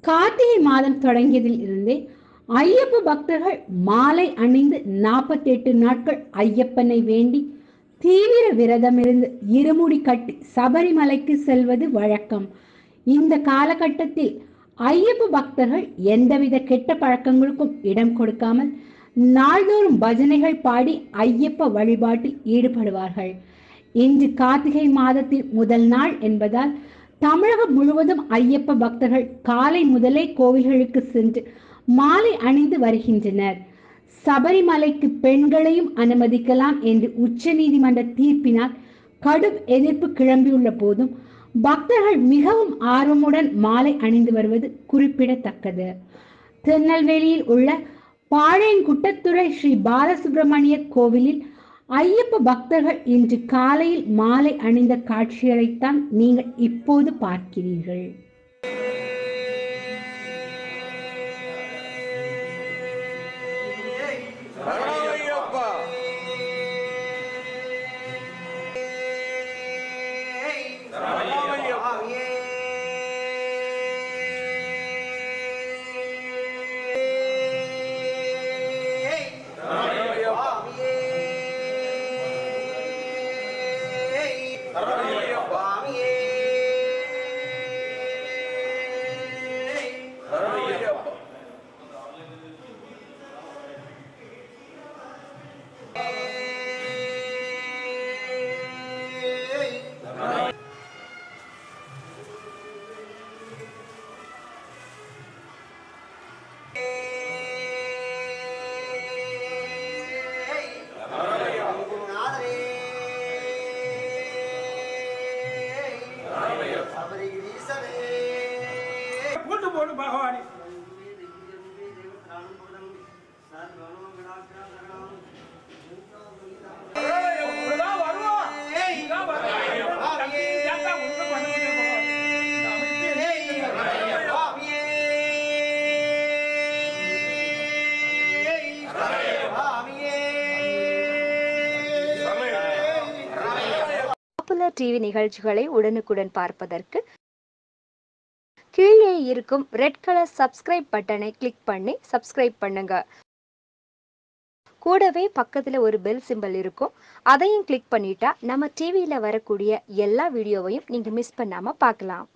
கார்த்திகை மாதம் தொடங்கியதில் இருந்தே ஐயப்ப பக்தர்கள் மாலை அணிந்து நாற்பத்தி எட்டு நாட்கள் ஐயப்பனை வேண்டி தீவிர விரதமிருந்து இருமுடி கட்டி சபரிமலைக்கு செல்வது வழக்கம் இந்த காலகட்டத்தில் ஐயப்ப பக்தர்கள் எந்தவித கெட்ட பழக்கங்களுக்கும் இடம் கொடுக்காமல் நாள்தோறும் பஜனைகள் பாடி ஐயப்ப வழிபாட்டில் ஈடுபடுவார்கள் இன்று கார்த்திகை மாதத்தில் முதல் நாள் என்பதால் தமிழகம் முழுவதும் ஐயப்ப பக்தர்கள் காலை முதலே கோவில்களுக்கு சென்று மாலை அணிந்து வருகின்றனர் சபரிமலைக்கு பெண்களையும் அனுமதிக்கலாம் என்று உச்சநீதிமன்ற தீர்ப்பினால் கடும் எதிர்ப்பு கிளம்பியுள்ள போதும் பக்தர்கள் மிகவும் ஆர்வமுடன் மாலை அணிந்து வருவது குறிப்பிடத்தக்கது திருநெல்வேலியில் உள்ள பாளையங்குட்டத்துறை ஸ்ரீ பாலசுப்பிரமணிய கோவிலில் ஐயப்ப பக்தர்கள் இன்று காலையில் மாலை அணிந்த காட்சிகளைத்தான் நீங்கள் இப்போது பார்க்கிறீர்கள் சரணமையப்பா சரணமையப்பா சரணமையப்பா சரணமையப்பா சரணமையப்பா கூட்டு போடு பகவானி இவர்தான் வருவான். இவர்தான் வருவான். தம்பி, ஏன்டா ஒண்ணும் பண்ண முடியல பகவான்? இந்த அமைப்பு பாப்புலர் டிவி நிகழ்ச்சிகளை உடனுக்குடன் பார்ப்பதற்கு கீழே இருக்கும் ரெட் கலர் சப்ஸ்கிரைப் பட்டனை கிளிக் பண்ணி சப்ஸ்கிரைப் பண்ணுங்க கூடவே பக்கத்துல ஒரு பெல் சிம்பல் இருக்கும் அதையும் கிளிக் பண்ணிட்டா நம்ம டிவியில வரக்கூடிய எல்லா வீடியோவையும் நீங்க மிஸ் பண்ணாம பார்க்கலாம்